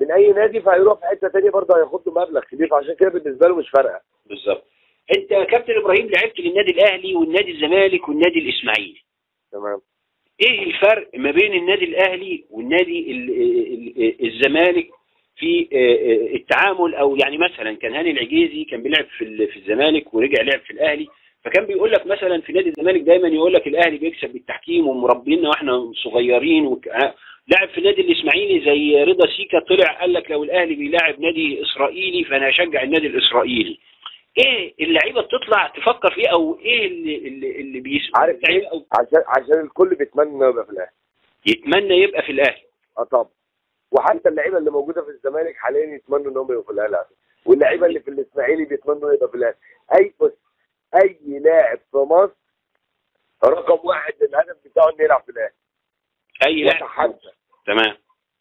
من اي نادي فهيروح في حته ثانيه برضه هياخد له مبلغ كبير فعشان كده بالنسبه له مش فارقه بالظبط انت يا كابتن ابراهيم لعبت للنادي الاهلي والنادي الزمالك والنادي الاسماعيلي تمام ايه الفرق ما بين النادي الاهلي والنادي ال- ال- الزمالك في آه، آه، التعامل او يعني مثلا كان هاني العجيزي كان بيلعب في ال- في الزمالك ورجع لعب في الاهلي فكان بيقول لك مثلا في نادي الزمالك دايما يقول لك الاهلي بيكسب بالتحكيم ومربينا واحنا صغيرين وك... آه، لعب في النادي الاسماعيلي زي رضا سيكا طلع قال لك لو الاهلي بيلاعب نادي اسرائيلي فانا هشجع النادي الاسرائيلي ايه اللعيبه بتطلع تفكر فيه او ايه اللي اللي, اللي بيسمع عارف ليه؟ أو عشان عشان الكل بيتمنى انه يبقى في الاهلي يتمنى يبقى في الاهلي اه طبعا وحتى اللعيبه اللي موجوده في الزمالك حاليا يتمنوا انهم يبقوا في الاهلي على فكرة. واللعيبه اللي في الاسماعيلي بيتمنوا يبقى في الاهلي اي بص اي لاعب في مصر رقم واحد الهدف بتاعه انه يلعب في الاهلي اي لاعب يتحدى تمام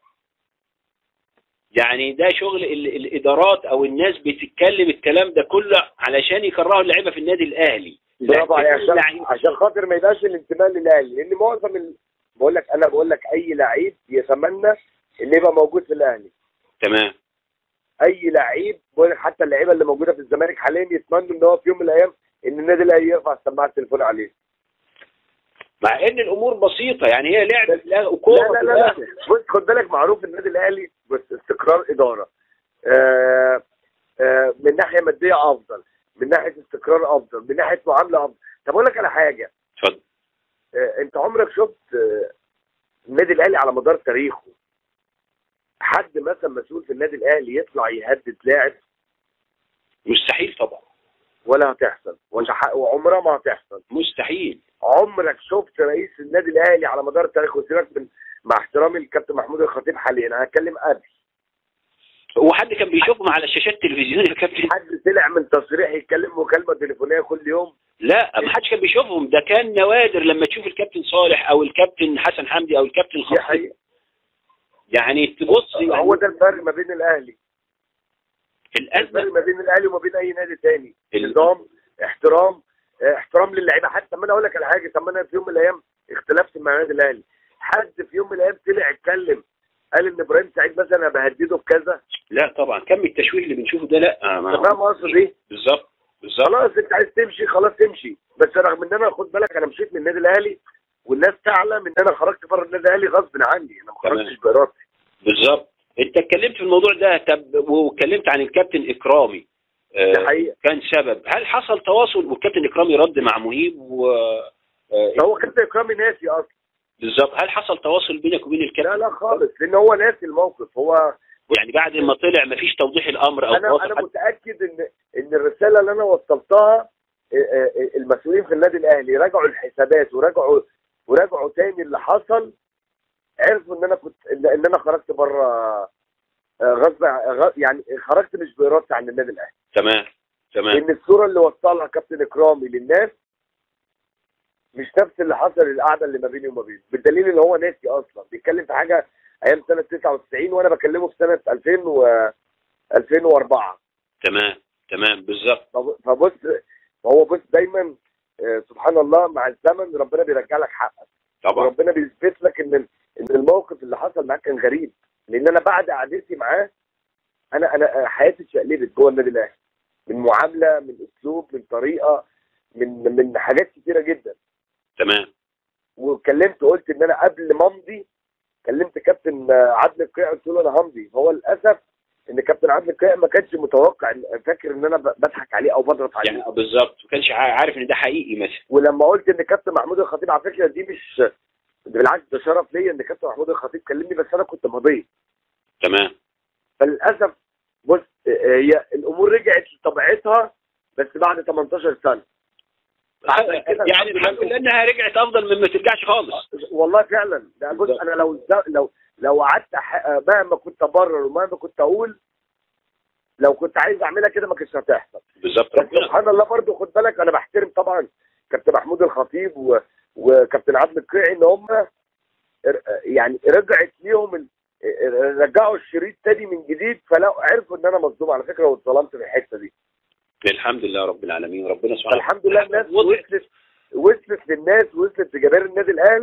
يعني ده شغل ال- الادارات او الناس بتتكلم الكلام ده كله علشان يكرهوا اللعيبه في النادي الاهلي برافو عليك عشان لعيب- عشان خاطر ما يبقاش الانتماء للاهلي لان معظم ال... بقول لك انا بقول لك اي لعيب يتمنى ان يبقى موجود في الاهلي تمام اي لعيب بقول لك حتى اللعيبه اللي موجوده في الزمالك حاليا يتمنوا ان هو في يوم من الايام ان النادي الاهلي يرفع سماعه التليفون عليه مع ان الامور بسيطه يعني هي لعبه في الأهلي لا وكوره لا في لا لا الأهلي. بص خد بالك معروف النادي الاهلي بس استقرار اداره آه آه من ناحيه ماديه افضل من ناحيه استقرار افضل من ناحيه معامله افضل طب اقول لك على حاجه اتفضل آه انت عمرك شفت آه النادي الاهلي على مدار تاريخه حد مثلا مسؤول في النادي الاهلي يطلع يهدد لاعب مستحيل طبعا ولا هتحصل ولا ح- وعمرها ما هتحصل مستحيل عمرك شفت رئيس النادي الاهلي على مدار تاريخه سيبك من مع احترامي للكابتن محمود الخطيب حاليا انا هتكلم قبل هو حد كان بيشوفهم على شاشات التلفزيون يا كابتن حد طلع من تصريح يتكلم مكالمه تليفونيه كل يوم لا ما حدش كان بيشوفهم ده كان نوادر لما تشوف الكابتن صالح او الكابتن حسن حمدي او الكابتن دي خطيب حقيقه يعني تبص يعني هو ده الفرق ما بين الاهلي الازمه الفرق ما بين الاهلي وما بين اي نادي تاني ال- نظام احترام اه، احترام للعيبه حتى ما انا اقول لك على حاجه طب ما انا في يوم من الايام اختلفت مع النادي الاهلي حد في يوم من الايام طلع اتكلم قال ان ابراهيم سعيد مثلا انا بهدده بكذا لا طبعا كم التشويه اللي بنشوفه ده لا ما- انت فاهم قصدي ايه؟ بالظبط بالظبط خلاص انت عايز تمشي خلاص تمشي بس رغم ان انا خد بالك انا مشيت من النادي الاهلي والناس تعلم ان انا خرجت بره النادي الاهلي غصب عني انا ما تمام. خرجتش بارادتي بالظبط انت اتكلمت في الموضوع ده طب واتكلمت عن الكابتن اكرامي آه، دي حقيقة. كان سبب هل حصل تواصل والكابتن اكرامي رد مع مهيب و آه، هو كابتن اكرامي ناسي اصلا بالظبط هل حصل تواصل بينك وبين لا الكابتن لا خالص لان هو ناسي الموقف هو يعني بعد ما طلع مفيش توضيح الامر او انا تواصل انا حد- متاكد ان ان الرساله اللي انا وصلتها اه، اه، المسؤولين في النادي الاهلي راجعوا الحسابات وراجعوا وراجعوا تاني اللي حصل عرفوا ان انا كنت ان ان انا خرجت بره اه، غصب ع- غ- يعني خرجت مش بارادتي عن النادي الاهلي تمام تمام لان الصوره اللي وصلها كابتن اكرامي للناس مش نفس اللي حصل القعده اللي ما بيني وما بينه بالدليل ان هو ناسي اصلا بيتكلم في حاجه ايام سنه 99 وانا بكلمه في سنه 2000 و 2004 تمام تمام بالظبط فب- فبص فهو بص دايما آه، سبحان الله مع الزمن ربنا بيرجع لك حقك طبعا وربنا بيثبت لك ان ان الموقف اللي حصل معاك كان غريب لان انا بعد قعدتي معاه انا انا حياتي اتشقلبت جوه النادي الاهلي من معامله من اسلوب من طريقه من من حاجات كتيره جدا تمام واتكلمت قلت ان انا قبل ما امضي كلمت كابتن آه، عادل القيع قلت له انا همضي فهو للاسف ان كابتن عادل القيع ما كانش متوقع إن- فاكر ان انا ب- بضحك عليه او بضغط عليه يعني بالظبط ما كانش عا- عارف ان ده حقيقي مثلا ولما قلت ان كابتن محمود الخطيب على فكره دي مش بالعكس ده شرف ليا ان كابتن محمود الخطيب كلمني بس انا كنت ماضي تمام فللاسف بص هي الامور رجعت لطبيعتها بس بعد 18 سنه بعد كده يعني الحمد لله انها رجعت افضل من ما ترجعش خالص والله فعلا ده بص بالظبط. انا لو لو لو قعدت أح- مهما كنت ابرر ومهما كنت اقول لو كنت عايز اعملها كده ما كانتش هتحصل بالظبط بس ربنا سبحان الله برضو خد بالك انا بحترم طبعا كابتن محمود الخطيب و... وكابتن عادل القيعي ان هم ر- يعني رجعت ليهم ال... رجعوا الشريط تاني من جديد فلو عرفوا ان انا مظلوم على فكره واتظلمت في الحته دي الحمد لله رب العالمين ربنا سبحانه فالحمد لله الناس وضع- وصلت وصلت للناس وصلت لجماهير النادي الاهلي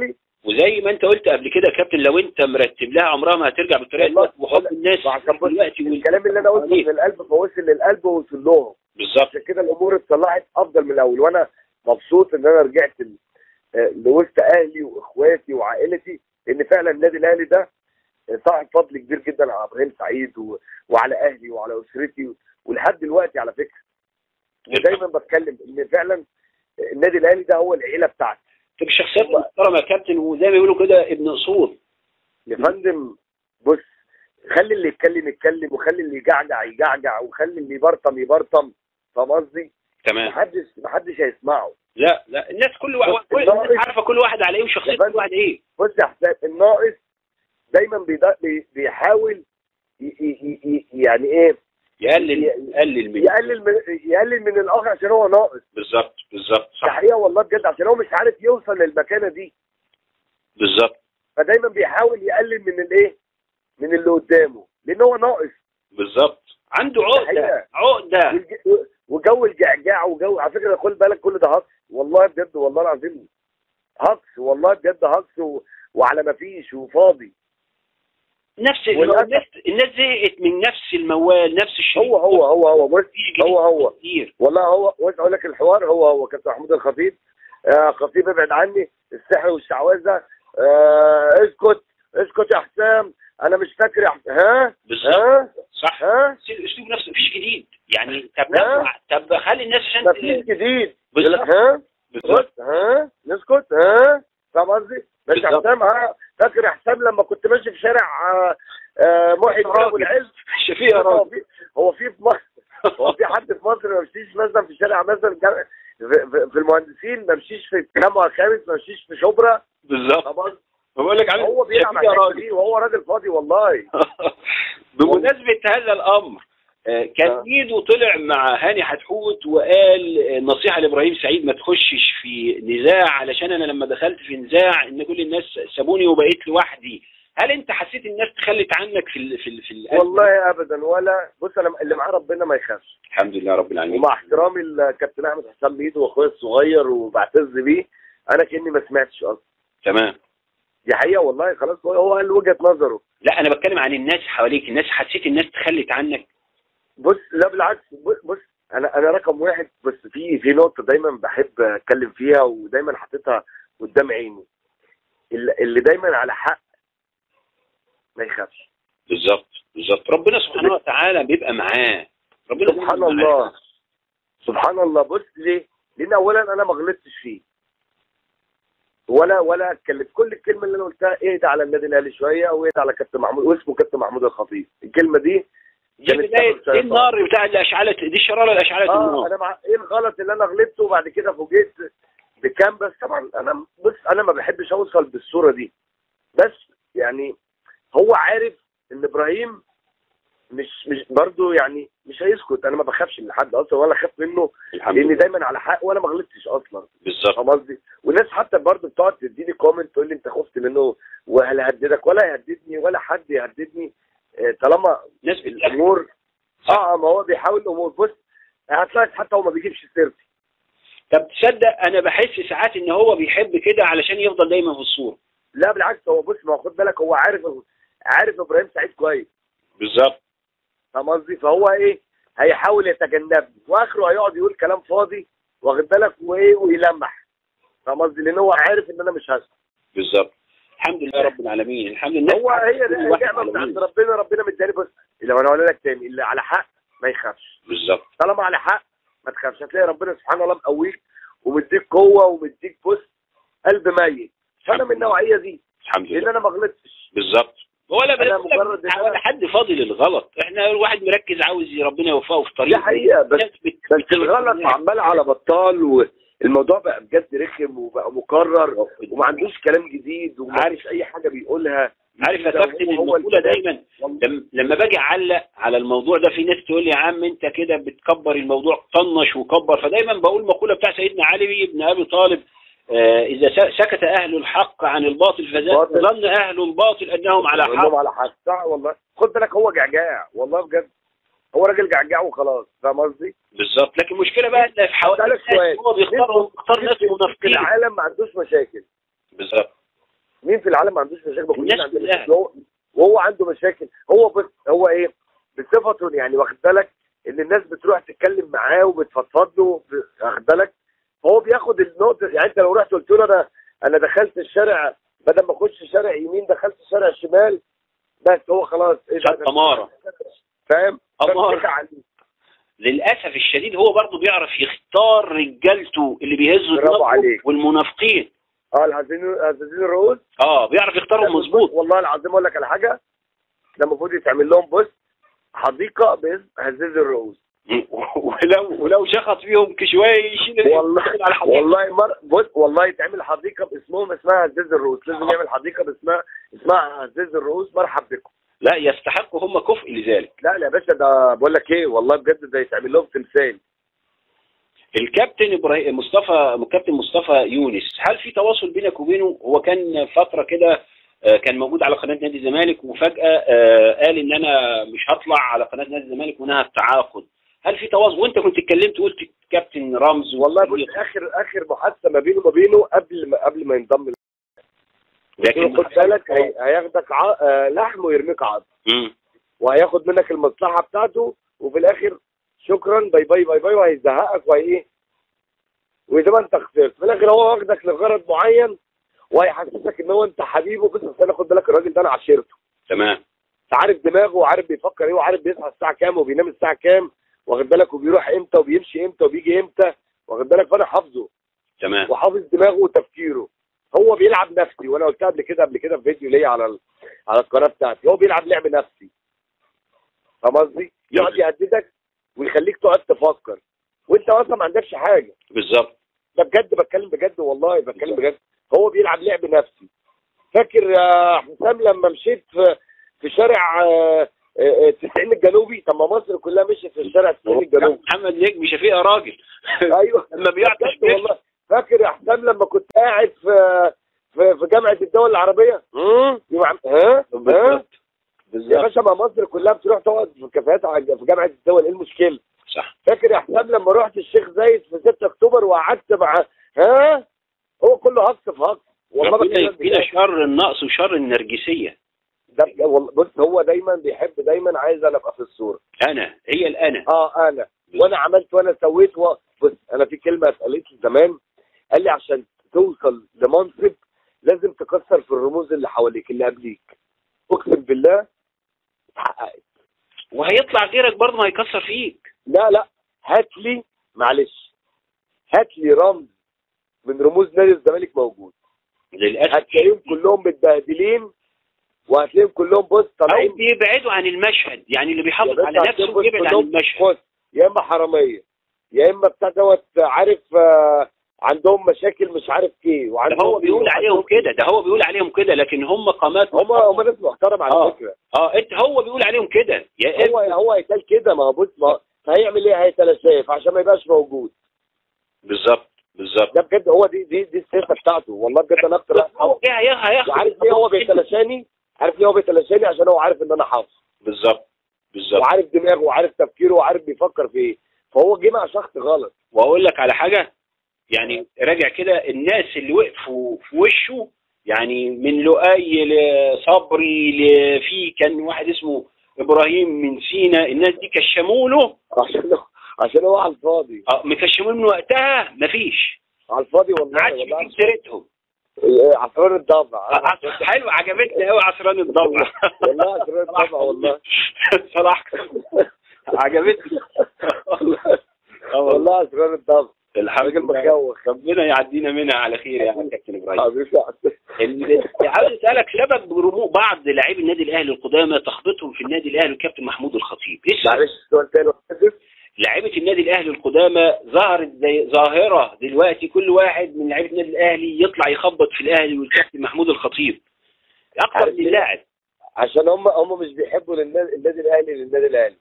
وزي ما انت قلت قبل كده يا كابتن لو انت مرتب لها عمرها ما هترجع بالطريقه والله. دي وحب الناس وعشان بص دلوقتي وال- الكلام اللي انا قلته من القلب فوصل للقلب ووصل لهم بالظبط عشان كده الامور اتصلحت افضل من الاول وانا مبسوط ان انا رجعت ل- آه، لوسط اهلي واخواتي وعائلتي ان فعلا النادي الاهلي ده صاحب فضل كبير جدا على ابراهيم سعيد و... وعلى اهلي وعلى اسرتي ولحد دلوقتي على فكره ودايما بتكلم ان فعلا النادي الاهلي ده هو العيله بتاعتي طب الشخصيات المحترمه يا كابتن وزي ما بيقولوا كده ابن اصول يا فندم بص خلي اللي يتكلم يتكلم وخلي اللي يجعجع يجعجع وخلي اللي يبرطم يبرطم فاهم قصدي؟ تمام محدش محدش هيسمعه لا لا الناس كل واحد بص، كل الناقص- الناس عارفه كل واحد على ايه وشخصيه يا فندم. كل واحد ايه بص يا حسام الناقص دايما بيدا- بي- بيحاول ي- ي- ي- يعني ايه يقلل ي- يقلل من يقلل من يقلل من الاخر عشان هو ناقص بالظبط بالظبط ده صح حقيقه والله بجد عشان هو مش عارف يوصل للمكانه دي بالظبط فدايما بيحاول يقلل من الايه من اللي قدامه لان هو ناقص بالظبط عنده عقده الحقيقة. عقده والج- وجو الجعجاع وجو على فكره خد بالك كل ده هكس والله بجد والله العظيم هكس والله بجد هكس و... وعلى ما فيش وفاضي نفس والأسف- الناس الناس زهقت من نفس الموال نفس الشيء هو هو هو هو بص هو هو كتير والله هو بص اقول لك الحوار هو هو كابتن محمود الخطيب آه خطيب ابعد عني السحر والشعوذه آه اسكت اسكت يا حسام انا مش فاكر يا حسام ها بالظبط ها صح ها نفس الاسلوب نفسه مفيش جديد يعني طب لا. نوع طب خلي الناس عشان مفيش جديد يقول لك بالظبط ها بالظبط بص ها نسكت ها فاهم قصدي؟ ماشي يا بالظبط. حسام ها فاكر يا حسام لما كنت ماشي في شارع آه، آه، محي الدين ابو العز شفيق يا هو راجل في هو في في مصر هو في حد في مصر ما يمشيش مثلا في شارع مثلا جا- في- في- في المهندسين ما يمشيش في التجمع الخامس ما يمشيش في شبرا بالظبط فاهم قصدي؟ بقول لك عامل هو بيلعب شفيق يا على الحتة راجل دي وهو راجل فاضي والله بمناسبة هذا الأمر آه، كان آه. ميدو طلع مع هاني حتحوت وقال آه، نصيحة لإبراهيم سعيد ما تخشش في نزاع علشان أنا لما دخلت في نزاع إن كل الناس سابوني وبقيت لوحدي هل أنت حسيت الناس تخلت عنك في ال في ال في الأزمة؟ والله ابدا ولا بص انا اللي معاه ربنا ما يخافش الحمد لله رب العالمين ومع احترامي لكابتن احمد حسام ميدو واخويا الصغير وبعتز بيه انا كاني ما سمعتش اصلا تمام دي حقيقه والله خلاص هو- هو قال وجهه نظره لا أنا بتكلم عن الناس حواليك الناس حسيت الناس تخلت عنك بص لا بالعكس بص, بص انا انا رقم واحد بس في في نقطه دايما بحب اتكلم فيها ودايما حاططها قدام عيني اللي اللي دايما على حق ما يخافش بالظبط بالظبط ربنا سبحانه وتعالى بيبقى معاه ربنا سبحان بيبقى معاه. الله سبحان الله بص ليه؟ لان اولا انا ما غلطتش فيه ولا ولا اتكلم كل الكلمه اللي انا قلتها اهدى على النادي الاهلي شويه واهدى على كابتن محمود واسمه كابتن محمود الخطيب الكلمه دي دي كانت بداية سبب دي النار بتاع اللي أشعلت دي الشرارة اللي أشعلت اه النار انا مع ايه الغلط اللي انا غلطته وبعد كده فوجئت بكام بس طبعا انا بص انا ما بحبش اوصل بالصوره دي بس يعني هو عارف ان ابراهيم مش مش برضه يعني مش هيسكت انا ما بخافش من حد اصلا ولا خاف منه الحمد لاني لله دايما على حق وانا ما غلطتش اصلا بالظبط فاهم قصدي والناس حتى برضه بتقعد تديني كومنت تقول لي انت خفت منه وهل هددك ولا يهددني ولا حد يهددني آه، طالما ناس بتلاقي الامور اه ما هو بيحاول الامور بص هتلاقي حتى هو ما بيجيبش سيرتي طب تصدق انا بحس ساعات ان هو بيحب كده علشان يفضل دايما في الصورة لا بالعكس هو بص ما هو خد بالك هو عارف عارف ابراهيم سعيد كويس بالظبط فاهم قصدي فهو ايه هيحاول يتجنبني واخره هيقعد يقول كلام فاضي واخد بالك وايه ويلمح فاهم قصدي لان هو عارف ان انا مش هسكت بالظبط الحمد لله رب العالمين الحمد لله هو هي كل دي واحد النعمه على بتاعت مين. ربنا ربنا مداني بص لو انا اقول لك تاني اللي على حق ما يخافش بالظبط طالما على حق ما تخافش هتلاقي ربنا سبحانه الله مقويك ومديك قوه ومديك بص قلب ميت فانا من النوعيه دي الحمد لان لله انا ما غلطتش بالظبط ولا أنا بنقول مجرد إن أنا- ولا حد فاضي للغلط احنا الواحد مركز عاوز ربنا يوفقه في طريق دي حقيقه بس الناس بت- بس الغلط عمال على بطال والموضوع بقى بجد رخم وبقى مكرر وما عندوش كلام جديد وما عارف. عارفش اي حاجه بيقولها عارف يا ده كابتن هو- هو المقولة الكلام. دايما لم- لما باجي اعلق على الموضوع ده في ناس تقول لي يا عم انت كده بتكبر الموضوع طنش وكبر فدايما بقول مقولة بتاع سيدنا علي بن ابي طالب آه، اذا س- سكت اهل الحق عن الباطل باطل. فظن اهل الباطل انهم على بقول حق لهم على حق صح والله خد بالك هو جعجاع والله بجد هو راجل جعجاع وخلاص فاهم قصدي؟ بالظبط لكن المشكله بقى ان في حوالي أسألك الناس سؤال. هو بيختار بيختار ناس في منافقين العالم ما عندوش مشاكل بالظبط مين في العالم ما عندوش مشاكل ما كلنا الناس عندنا كلها. مشاكل هو- وهو عنده مشاكل هو بص هو ايه بصفته يعني واخد بالك ان الناس بتروح تتكلم معاه وبتفضفض له ب- واخد بالك هو بياخد النقطه يعني انت لو رحت قلت له انا انا دخلت الشارع بدل ما اخش شارع يمين دخلت شارع شمال بس هو خلاص ايه ده؟ خد أمارة. فاهم أمارة. فاتكل عليه. للاسف الشديد هو برضه بيعرف يختار رجالته اللي بيهزوا برافو دماغهم عليك. والمنافقين اه العزيزين العزيزين الرؤوس اه بيعرف يختارهم مظبوط والله العظيم اقول لك على حاجه ده المفروض يتعمل لهم بص حديقه باسم هزيز الرؤوس ولو ولو شخص فيهم شويه يشيل والله يدخل على الحديقة. والله مر... بص والله يتعمل حديقه باسمهم اسمها هزيز الرؤوس لازم يعمل حديقه باسمها اسمها هزيز الرؤوس مرحب بكم لا يستحقوا هم كفء لذلك لا لا يا باشا ده بقول لك ايه والله بجد ده يتعمل لهم تمثال الكابتن ابراهيم مصطفى كابتن مصطفى يونس هل في تواصل بينك وبينه هو كان فتره كده آه، كان موجود على قناه نادي الزمالك وفجاه آه، قال ان انا مش هطلع على قناه نادي الزمالك ونهى التعاقد هل في تواصل وانت كنت اتكلمت وقلت كابتن رمز والله بص اخر اخر محادثه ما بينه وما بينه قبل ما قبل ما ينضم لكن خد بالك هي... هياخدك ع... آه لحم ويرميك عظم مم. وهياخد منك المصلحه بتاعته وفي الاخر شكرا باي باي باي باي وهيزهقك وهي وزي ما انت خسرت في الاخر هو واخدك لغرض معين وهيحسسك ان هو انت حبيبه بس بس انا خد بالك الراجل ده انا عشرته تمام انت عارف دماغه وعارف بيفكر ايه وعارف بيصحى الساعه كام وبينام الساعه كام واخد بالك وبيروح امتى وبيمشي امتى وبيجي امتى واخد بالك فانا حافظه تمام وحافظ دماغه وتفكيره هو بيلعب نفسي وانا قلتها قبل كده قبل كده في فيديو ليا على ال... على القناه بتاعتي هو بيلعب لعب نفسي فاهم قصدي؟ يقعد يهددك ويخليك تقعد تفكر وانت اصلا ما عندكش حاجه بالظبط ده بجد بتكلم بجد والله بتكلم بجد هو بيلعب لعب نفسي فاكر يا حسام لما مشيت في في شارع آه، آه، 90 الجنوبي طب ما مصر كلها مشيت في الشارع 90 الجنوبي محمد نجم شفيق يا راجل ايوه لما بيعطش بجد والله فاكر يا حسام لما كنت قاعد في في, في جامعه الدول العربيه مم. يبقى- ها ها بالظبط يا بالظبط باشا ما مصر كلها بتروح تقعد في كافيهات ع- في جامعه الدول ايه المشكله صح فاكر يا حسام لما رحت الشيخ زايد في 6 اكتوبر وقعدت مع ها هو كله هقص في هقص والله ربنا بكلمك يكفينا بجد. شر النقص وشر النرجسيه ده بجد والله بص هو دايما بيحب دايما عايز انا ابقى في الصوره انا هي الانا اه انا وانا عملت وانا سويت و... بص انا في كلمه اتقالت لي زمان قال لي عشان توصل لمنصب لازم تكسر في الرموز اللي حواليك اللي قبليك اقسم بالله اتحققت وهيطلع غيرك برضه ما هيكسر فيك لا لا هات لي معلش هات لي رمز من رموز نادي الزمالك موجود للاسف هتلاقيهم كلهم متبهدلين وهتلاقيهم كلهم بص او طالعين بيبعدوا عن المشهد يعني اللي يا بيحافظ باشا على هتلاقيهم نفسه بص بيبعد عن كلهم المشهد بص يا اما حراميه يا اما بتاع دوت عارف آه، عندهم مشاكل مش عارف ايه ده وعندهم هو بيقول عليهم كده ده هو بيقول عليهم كده لكن هم قامات هم هم ناس محترم على آه. فكره اه انت هو بيقول عليهم كده يا هو اما هو هيتقال كده ما هو بص ما هيعمل ايه هيتلاشاه فعشان ما يبقاش موجود بالظبط بالظبط ده بجد هو دي دي دي السياسه بتاعته والله بجد انا اكتر هو جه هي- هياخد وعارف ليه هو بيتلاشاني عارف ليه هو بيتلاشاني عشان هو عارف ان انا حافظ بالظبط بالظبط وعارف دماغه وعارف تفكيره وعارف بيفكر في ايه فهو جه مع شخص غلط واقول لك على حاجه يعني راجع كده الناس اللي وقفوا في وشه يعني من لؤي لصبري لفي كان واحد اسمه ابراهيم من سينا الناس دي كشموا له عشان هو عشان هو على الفاضي اه مكشموا له من وقتها مفيش على الفاضي ما والله عادش والله بيجيب سيرتهم إيه، عصران الضبع آه، حلو عجبتني قوي عصران الضبع والله عصران الضبع والله صلاح عجبتني والله والله عصران الضبع الحمد راجل لله مخوخ ربنا يعدينا منها على خير يا كابتن ابراهيم حبيبي اللي عاوز اسالك سبب رموق بعض لاعبي النادي الاهلي القدامى تخبطهم في النادي الاهلي الكابتن محمود الخطيب ايه السبب؟ معلش سؤال تاني آسف. لعيبه النادي الاهلي القدامى ظهرت زي ظاهره دلوقتي كل واحد من لعيبه النادي الاهلي يطلع يخبط في الاهلي والكابتن محمود الخطيب اكتر عارف من ليه؟ لاعب عشان هم هم مش بيحبوا للنادي النادي الاهلي للنادي الاهلي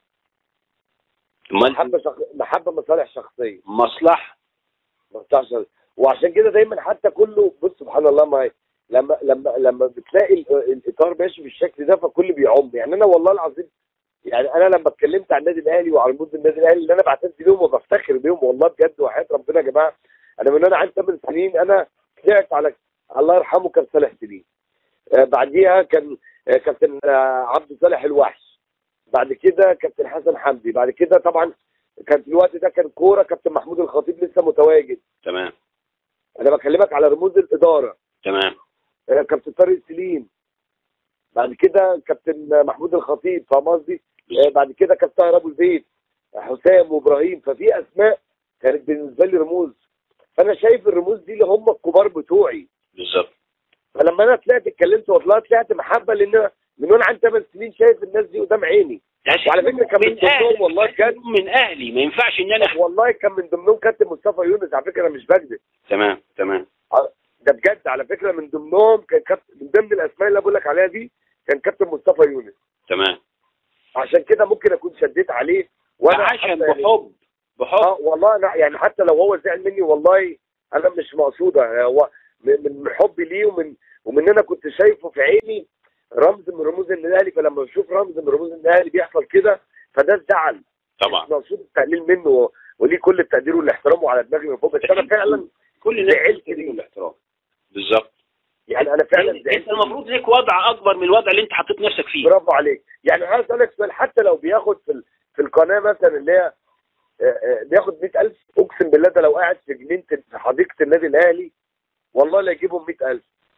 امال محبه شخ... محبه مصالح شخصيه مصلحه مصلحه شخصيه وعشان كده دايما حتى كله بص سبحان الله ما لما لما لما بتلاقي ال- الاطار ماشي بالشكل ده فكل بيعم يعني انا والله العظيم يعني انا لما اتكلمت عن النادي الاهلي وعن رموز النادي الاهلي اللي انا بعتز بيهم وبفتخر بيهم والله بجد وحياه ربنا يا جماعه انا من وانا عندي 8 سنين انا طلعت على الله يرحمه كان صالح سليم آه، بعديها كان آه، كابتن آه، عبد صالح الوحش بعد كده كابتن حسن حمدي بعد كده طبعا كان في الوقت ده كان كوره كابتن محمود الخطيب لسه متواجد تمام انا بكلمك على رموز الاداره تمام آه، كابتن طارق سليم بعد كده كابتن محمود الخطيب فاهم قصدي آه، بعد كده كابتن طاهر ابو البيت حسام وابراهيم ففي اسماء كانت بالنسبه لي رموز فانا شايف الرموز دي اللي هم الكبار بتوعي بالظبط فلما انا طلعت اتكلمت والله طلعت محبه لان أنا من وانا عندي 8 سنين شايف الناس دي قدام عيني وعلى فكرة كان من من اهلي ضمنهم والله بجد. من اهلي ما ينفعش ان انا والله كان من ضمنهم كابتن مصطفى يونس على فكره انا مش بكذب تمام تمام ده بجد على فكره من ضمنهم كان كابتن من ضمن الاسماء اللي بقول لك عليها دي كان كابتن مصطفى يونس تمان عشان كده ممكن اكون شديت عليه وانا عشان حتى يعني- بحب بحب اه والله انا يعني حتى لو هو زعل مني والله انا مش مقصوده هو من من حبي ليه ومن ومن ان انا كنت شايفه في عيني رمز من رموز النادي الاهلي فلما بشوف رمز من رموز النادي الاهلي بيحصل كده فده زعل طبعا مش مقصود التقليل منه و- وليه كل التقدير والاحترام وعلى دماغي من فوق بس انا فعلا كل الناس زعلت بتديله ليه. الاحترام بالظبط يعني انا فعلا انت زعلت المفروض ليك وضع اكبر من الوضع اللي انت حطيت نفسك فيه برافو عليك يعني عايز اسالك سؤال حتى لو بياخد في ال- في القناه مثلا اللي هي آه، آه، بياخد 100000 اقسم بالله ده لو قاعد في جنينه في حديقه النادي الاهلي والله لا يجيبهم 100000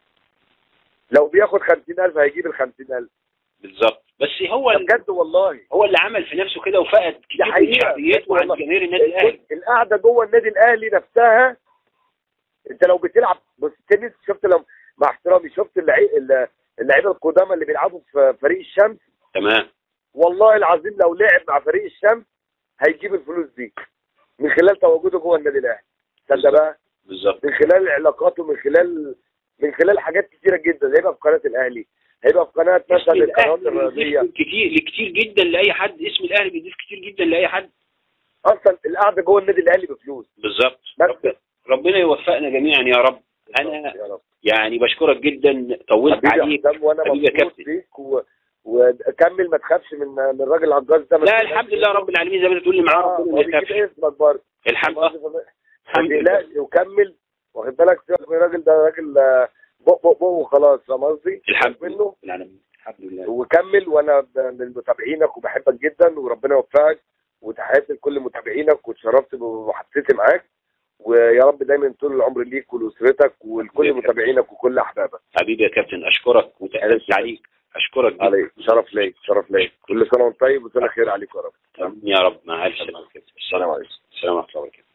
لو بياخد 50000 هيجيب ال 50000 بالظبط بس هو ده بجد والله هو اللي عمل في نفسه كده وفقد دي كتير من حقيقة. شعبيته عند والله. جماهير النادي الاهلي القعده جوه النادي الاهلي نفسها انت لو بتلعب بص تنس شفت لو مع احترامي شفت اللعي- اللعيبه القدامى اللي بيلعبوا في فريق الشمس تمام والله العظيم لو لعب مع فريق الشمس هيجيب الفلوس دي من خلال تواجده جوه النادي الاهلي تصدق بقى بالظبط من خلال علاقاته من خلال من خلال حاجات كتيره جدا هيبقى في قناه الاهلي هيبقى في قناه مثلا اسم القنوات الاهلي الرياضيه بيضيف كتير كتير جدا لاي حد اسم الاهلي بيضيف كتير جدا لاي حد اصلا القعده جوه النادي الاهلي بفلوس بالظبط بس. رب- ربنا يوفقنا جميعا يا رب انا يا رب يعني بشكرك جدا طولت حبيبي عليك يا حسام وانا حبيبي يا مبسوط كابتن. بيك و... وكمل ما تخافش من من الراجل العجاز ده ما لا تقلقش الحمد لله رب العالمين زي ما انت بتقول لي معاه اه ربنا هو ما بيجيب يخافش اسمك برضه الحمد لله ما الحمد لله تقلقش وكمل واخد بالك سيبك من الراجل ده راجل آه، بق بق بق وخلاص فاهم قصدي؟ الحمد منه لله العالمين الحمد لله وكمل وانا ب- من متابعينك وبحبك جدا وربنا يوفقك وتحياتي لكل متابعينك واتشرفت بمحادثتي معاك ويا رب دايما طول العمر ليك ولاسرتك ولكل حبيبي يا متابعينك وكل احبابك حبيبي يا كابتن اشكرك وتأسفت عليك اشكرك جدا عليك شرف ليك شرف ليك كل سنه وانت طيب وسنه خير عليك يا رب يا رب مع الف سلامه السلام السلام عليكم عليكم ورحمه الله وبركاته